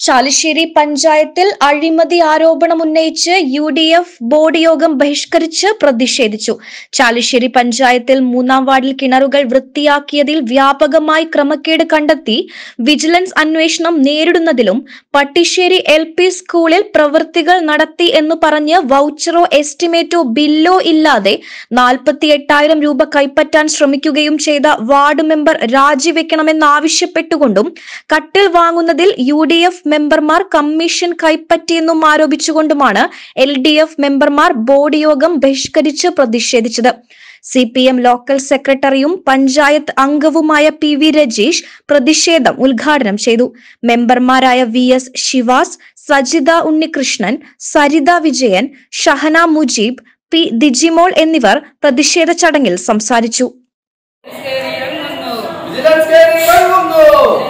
ചാലിശ്ശേരി പഞ്ചായത്തിൽ അഴിമതി ആരോപണമുന്നയിച്ച് യു ഡി എഫ് ബോർഡ് യോഗം ബഹിഷ്കരിച്ച് പ്രതിഷേധിച്ചു ചാലിശ്ശേരി പഞ്ചായത്തിൽ മൂന്നാം വാർഡിൽ കിണറുകൾ വൃത്തിയാക്കിയതിൽ വ്യാപകമായി ക്രമക്കേട് കണ്ടെത്തി വിജിലൻസ് അന്വേഷണം നേരിടുന്നതിലും പട്ടിശ്ശേരി എൽ പി സ്കൂളിൽ പ്രവൃത്തികൾ നടത്തി എന്ന് പറഞ്ഞ് വൗച്ചറോ എസ്റ്റിമേറ്റോ ബില്ലോ ഇല്ലാതെ നാൽപ്പത്തി എട്ടായിരം രൂപ കൈപ്പറ്റാൻ ശ്രമിക്കുകയും ചെയ്ത വാർഡ് മെമ്പർ രാജിവെക്കണമെന്നാവശ്യപ്പെട്ടുകൊണ്ടും കട്ടിൽ വാങ്ങുന്നതിൽ യു ഡി എഫ് മെമ്പർമാർ കമ്മീഷൻ കൈപ്പറ്റിയെന്നും ആരോപിച്ചുകൊണ്ടുമാണ് എൽ ഡി എഫ് മെമ്പർമാർ ബോർഡ് യോഗം ബഹിഷ്കരിച്ച് പ്രതിഷേധിച്ചത് സി പി എം ലോക്കൽ സെക്രട്ടറിയും പഞ്ചായത്ത് അംഗവുമായ പി വി രജീഷ് പ്രതിഷേധം ഉദ്ഘാടനം ചെയ്തു മെമ്പർമാരായ V S Sivas Sajitha Unnikrishnan Saritha Vijayan Shahana Mujeeb P Dijimol എന്നിവർ പ്രതിഷേധ ചടങ്ങിൽ സംസാരിച്ചു വിജിലൻസ് കയറി ഇറങ്ങുന്നു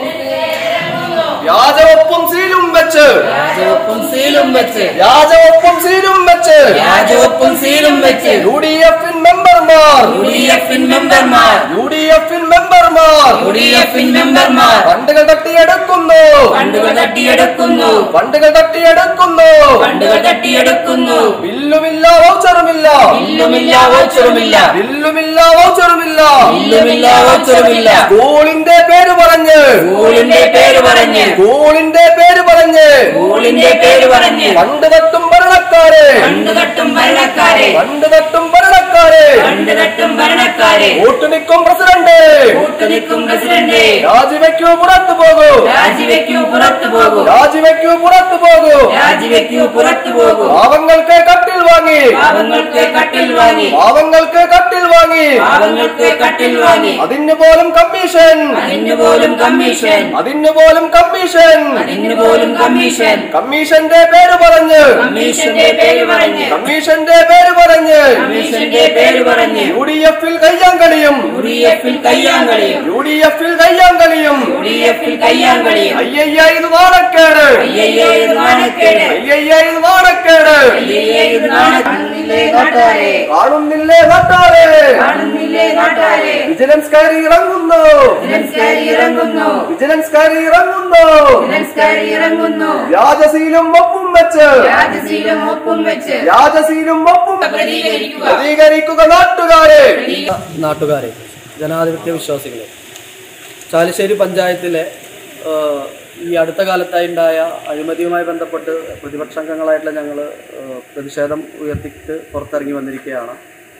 വ്യാജവൊപ്പും സീലും വെച്ച് രാജവപ്പും സീലും വെച്ച് വ്യാജവൊപ്പും സീലും വെച്ച് രാജവപ്പും സീലും വെച്ച് യു ഡി എഫിൻ മെമ്പർമാർ യു ഡി എഫിൻ മെമ്പർമാർ യു ഡി എഫിൻ മെമ്പർമാർ യു ഡി എഫിൻ മെമ്പർമാർ ഫണ്ടുകൾ തട്ടിയെടുക്കുന്നു ഫണ്ടുകൾ തട്ടിയെടുക്കുന്നു ഫണ്ടുകൾ തട്ടിയെടുക്കുന്നു ഫണ്ടുകൾ തട്ടിയെടുക്കുന്നു ബില്ലുമില്ല വൗച്ചറുമില്ല ബില്ലുമില്ല വോച്ചറുമില്ല ബില്ലുമില്ല വൗച്ചറുമില്ല ബില്ലുമില്ല വോച്ചറുമില്ല സ്കൂളിന്റെ പേര് പറഞ്ഞ് സ്കൂളിന്റെ പേര് പറഞ്ഞ് സ്കൂളിന്റെ പേര് പറഞ്ഞ് സ്കൂളിന്റെ പേര് പറഞ്ഞ് ഫണ്ട് തട്ടും ഭരണക്കാരെ ഫണ്ട് തട്ടും ഭരണക്കാരെ ഫണ്ട് തട്ടും ഭരണക്കാരെ ഫണ്ട് തട്ടും ഭരണക്കാരെ വോട്ട് നിൽക്കും പ്രസിഡന്റ് കൂട്ടു നിൽക്കും പ്രസിഡന്റ് രാജിവെക്കൂ പുറത്തു പോകൂ രാജിവെക്കൂ പുറത്തു പോകൂ രാജിവെക്കൂ പുറത്തു പോകൂ രാജിവെക്കൂ പുറത്തു പോകൂ പാവങ്ങൾക്ക് കട്ടിൽ വാങ്ങി പാവങ്ങൾക്ക് കട്ടിൽ വാങ്ങി പാവങ്ങൾക്ക് കട്ടിൽ വാങ്ങി പാവങ്ങൾക്ക് കട്ടിൽ വാങ്ങി അതിന് പോലും കമ്മീഷൻ അതിന് പോലും കമ്മീഷൻ അതിന് പോലും കമ്മീഷൻ അതിന് പോലും കമ്മീഷൻ കമ്മീഷന്റെ പേര് പറഞ്ഞ് കമ്മീഷന്റെ പേര് പറഞ്ഞ് കമ്മീഷന്റെ പേര് പറഞ്ഞ് കമ്മീഷന്റെ പേര് പറഞ്ഞ് യു ഡി എഫിൽ കയ്യാങ്കളിയും യു ഡി എഫിൽ കയ്യാങ്കളിയും യു ഡി എഫിൽ കയ്യാങ്കളിയും യു ഡി എഫിൽ കയ്യാങ്കളിയും അയ്യയ്യ ഇത് നാണക്കേട് അയ്യയ്യേ ഇത് നാണക്കേട് അയ്യയ്യ ഇത് നാണക്കേട് അയ്യയ്യേ ഇത് നാണക്കാണുന്നില്ലേ നാട്ടാരെ കാണുന്നില്ലേ നാട്ടാരെ കാണുന്നില്ലേ നാട്ടാരെ വിജിലൻസ് കയറി ഇറങ്ങുന്നു വിജിലൻസ് കയറി ഇറങ്ങുന്നു വിജിലൻസ് കയറി ഇറങ്ങുന്നു വിജിലൻസ് കയറി ഇറങ്ങുന്നു വ്യാജശീലും ഒപ്പും വെച്ച് രാജശീലം ഒപ്പും വെച്ച് വ്യാജശീലും ഒപ്പും പ്രതികരിക്കുക പ്രതികരിക്കുക നാട്ടുകാരെ നാട്ടുകാരെ ജനാധിപത്യ വിശ്വാസികളെ ചാലിശ്ശേരി പഞ്ചായത്തിലെ ആ, ഈ അടുത്ത കാലത്തായി ഉണ്ടായ അഴിമതിയുമായി ബന്ധപ്പെട്ട് പ്രതിപക്ഷാംഗങ്ങളായിട്ടുള്ള ഞങ്ങൾ പ്രതിഷേധം ഉയർത്തിയിട്ട് പുറത്തിറങ്ങി വന്നിരിക്കുകയാണ്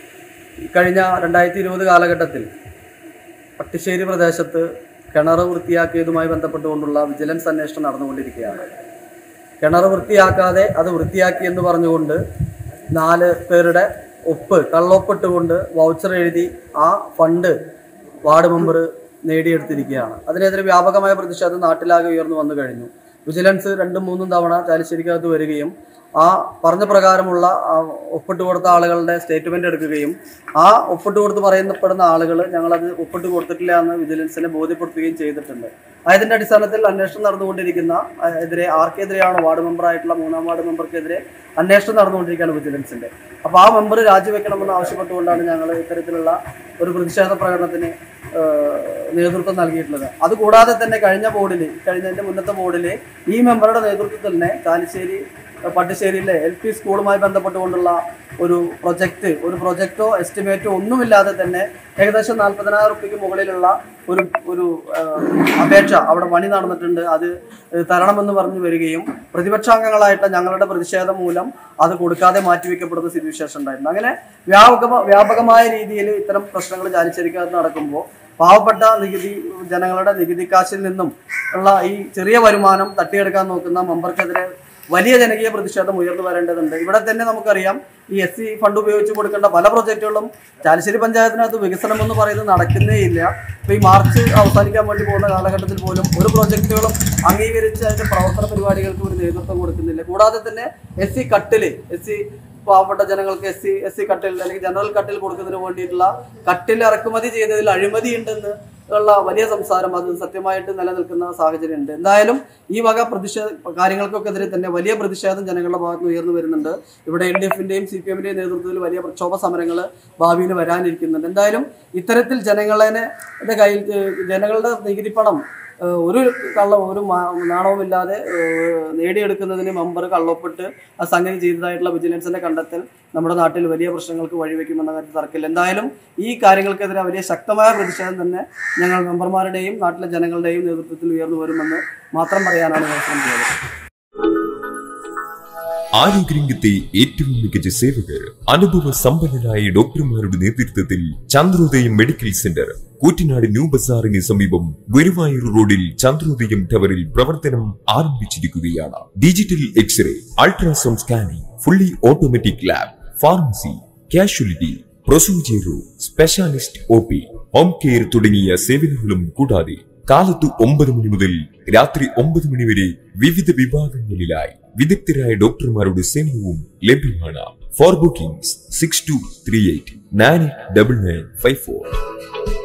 ഈ കഴിഞ്ഞ രണ്ടായിരത്തി ഇരുപത് കാലഘട്ടത്തിൽ പട്ടിശ്ശേരി പ്രദേശത്ത് കിണർ വൃത്തിയാക്കിയതുമായി ബന്ധപ്പെട്ടുകൊണ്ടുള്ള വിജിലൻസ് അന്വേഷണം നടന്നുകൊണ്ടിരിക്കുകയാണ് കിണർ വൃത്തിയാക്കാതെ അത് വൃത്തിയാക്കി എന്ന് പറഞ്ഞുകൊണ്ട് നാല് പേരുടെ ഒപ്പ് കള്ളൊപ്പിട്ടുകൊണ്ട് വൗച്ചർ എഴുതി ആ ഫണ്ട് വാർഡ് മെമ്പർ നേടിയെടുത്തിരിക്കുകയാണ് അതിനെതിരെ വ്യാപകമായ പ്രതിഷേധം നാട്ടിലാകെ ഉയർന്നു വന്നു കഴിഞ്ഞു വിജിലൻസ് രണ്ടും മൂന്നും തവണ ചാലിശ്ശേരിക്കകത്ത് വരികയും ആ പറഞ്ഞ പ്രകാരമുള്ള ആ ഒപ്പിട്ട് കൊടുത്ത ആളുകളുടെ സ്റ്റേറ്റ്മെന്റ് എടുക്കുകയും ആ ഒപ്പിട്ട് കൊടുത്ത് പറയപ്പെടുന്ന ആളുകൾ ഞങ്ങളത് ഒപ്പിട്ട് കൊടുത്തിട്ടില്ല എന്ന് വിജിലൻസിനെ ബോധ്യപ്പെടുത്തുകയും ചെയ്തിട്ടുണ്ട് അതിന്റെ അടിസ്ഥാനത്തിൽ അന്വേഷണം നടന്നുകൊണ്ടിരിക്കുന്ന ആ, എതിരെ ആർക്കെതിരെയാണ് വാർഡ് മെമ്പറായിട്ടുള്ള മൂന്നാം വാർഡ് മെമ്പർക്കെതിരെ അന്വേഷണം നടന്നുകൊണ്ടിരിക്കുകയാണ് വിജിലൻസിന്റെ അപ്പോൾ ആ മെമ്പർ രാജിവെക്കണമെന്ന് ആവശ്യപ്പെട്ടുകൊണ്ടാണ് ഞങ്ങൾ ഇത്തരത്തിലുള്ള ഒരു പ്രതിഷേധ പ്രകടനത്തിന് ആ, നേതൃത്വം നൽകിയിട്ടുള്ളത് അതുകൂടാതെ തന്നെ കഴിഞ്ഞ ബോർഡിൽ കഴിഞ്ഞതിന്റെ മുന്നത്തെ ബോർഡിൽ ഈ മെമ്പറുടെ നേതൃത്വത്തിൽ തന്നെ ചാലിശ്ശേരി പട്ടിശ്ശേരിയിലെ എൽ പി സ്കൂളുമായി ബന്ധപ്പെട്ടുകൊണ്ടുള്ള ഒരു പ്രൊജക്റ്റ് ഒരു പ്രൊജക്റ്റോ എസ്റ്റിമേറ്റോ ഒന്നുമില്ലാതെ തന്നെ ഏകദേശം നാൽപ്പതിനായിരം റുപ്യക്ക് മുകളിലുള്ള ഒരു ഒരു ആ, അപേക്ഷ അവിടെ പണി നടന്നിട്ടുണ്ട് അത് തരണമെന്ന് പറഞ്ഞു വരികയും പ്രതിപക്ഷാംഗങ്ങളായിട്ട് ഞങ്ങളുടെ പ്രതിഷേധം മൂലം അത് കൊടുക്കാതെ മാറ്റിവെക്കപ്പെടുന്ന സ്ഥിതിവിശേഷം ഉണ്ടായിരുന്നു അങ്ങനെ വ്യാപക വ്യാപകമായ രീതിയിൽ ഇത്തരം പ്രശ്നങ്ങൾ ചാലിച്ചേരിക്കകത്ത് നടക്കുമ്പോൾ പാവപ്പെട്ട നികുതി ജനങ്ങളുടെ നികുതി കാശിൽ നിന്നും ഉള്ള ഈ ചെറിയ വരുമാനം തട്ടിയെടുക്കാൻ നോക്കുന്ന മെമ്പർക്കെതിരെ വലിയ ജനകീയ പ്രതിഷേധം ഉയർന്നു വരേണ്ടതുണ്ട് ഇവിടെ തന്നെ നമുക്കറിയാം ഈ എസ് സി ഫണ്ട് ഉപയോഗിച്ച് കൊടുക്കേണ്ട പല പ്രൊജക്റ്റുകളും ചാലിശ്ശേരി പഞ്ചായത്തിനകത്ത് വികസനം എന്ന് പറയുന്നത് നടക്കുന്നേ ഇല്ല ഇപ്പൊ ഈ മാർച്ച് അവസാനിക്കാൻ വേണ്ടി പോകുന്ന കാലഘട്ടത്തിൽ പോലും ഒരു പ്രൊജക്റ്റുകളും അംഗീകരിച്ച് അതിന്റെ പ്രവർത്തന പരിപാടികൾക്ക് ഒരു നേതൃത്വം കൊടുക്കുന്നില്ല കൂടാതെ തന്നെ എസ് സി കട്ടില് എസ് സി പാവപ്പെട്ട ജനങ്ങൾക്ക് എസ് സി എസ് സി കട്ടിൽ അല്ലെങ്കിൽ ജനറൽ കട്ടിൽ കൊടുക്കുന്നതിന് വേണ്ടിയിട്ടുള്ള കട്ടിൽ ഇറക്കുമതി ചെയ്യുന്നതിൽ അഴിമതി ഉണ്ടെന്ന് ഉള്ള വലിയ സംസാരം അത് സത്യമായിട്ട് നിലനിൽക്കുന്ന സാഹചര്യമുണ്ട് എന്തായാലും ഈ വക പ്രതിഷേധ കാര്യങ്ങൾക്കൊക്കെതിരെ തന്നെ വലിയ പ്രതിഷേധം ജനങ്ങളുടെ ഭാഗത്ത് നിന്ന് ഉയർന്നു വരുന്നുണ്ട് ഇവിടെ എൽ ഡി എഫിന്റെയും സി പി എമ്മിന്റെയും നേതൃത്വത്തിൽ വലിയ പ്രക്ഷോഭ സമരങ്ങൾ ഭാവിയിൽ വരാനിരിക്കുന്നുണ്ട് എന്തായാലും ഇത്തരത്തിൽ ജനങ്ങളെ കയ്യിൽ ഏഹ്, ജനങ്ങളുടെ നികുതി പണം ഏഹ്, ഒരു കള്ള ഒരു മാ- നാണവുമില്ലാതെ ഏഹ്, നേടിയെടുക്കുന്നതിന് മെമ്പർ കള്ളൊപ്പിട്ട് ആ സംഗതി ചെയ്തതായിട്ടുള്ള വിജിലൻസിന്റെ കണ്ടെത്തൽ നമ്മുടെ നാട്ടിൽ വലിയ പ്രശ്നങ്ങൾക്ക് വഴിവെക്കുമെന്ന കാര്യത്തിൽ തർക്കമില്ല എന്തായാലും ഈ കാര്യങ്ങൾക്കെതിരെ വലിയ ശക്തമായ പ്രതിഷേധം തന്നെ ഞങ്ങൾ മെമ്പർമാരുടെയും നാട്ടിലെ ജനങ്ങളുടെയും നേതൃത്വത്തിൽ ഉയർന്നു വരുമെന്ന് മാത്രം പറയാനാണ് ഞാൻ ശ്രമിക്കുന്നത് ആരോഗ്യരംഗത്തെ ഏറ്റവും മികച്ച സേവകർ അനുഭവ സമ്പന്നരായ ഡോക്ടർമാരുടെ നേതൃത്വത്തിൽ Chandrodayam medical centre Koottanad new ബസാറിന് സമീപം ഗുരുവായൂർ റോഡിൽ ചന്ദ്രോദയം ടവറിൽ പ്രവർത്തനം ആരംഭിച്ചിരിക്കുകയാണ് digital X-ray ultrasound scanning fully automatic lab pharmacy casualty procedure room specialist O P home care തുടങ്ങിയ സേവനങ്ങളും കൂടാതെ കാലത്ത് ഒമ്പത് മണി മുതൽ രാത്രി ഒമ്പത് മണി വരെ വിവിധ വിഭാഗങ്ങളിലായി വിദഗ്ധരായ ഡോക്ടർമാരുടെ സേവനവും ലഭ്യമാണ് for bookings six two three eight nine double nine five four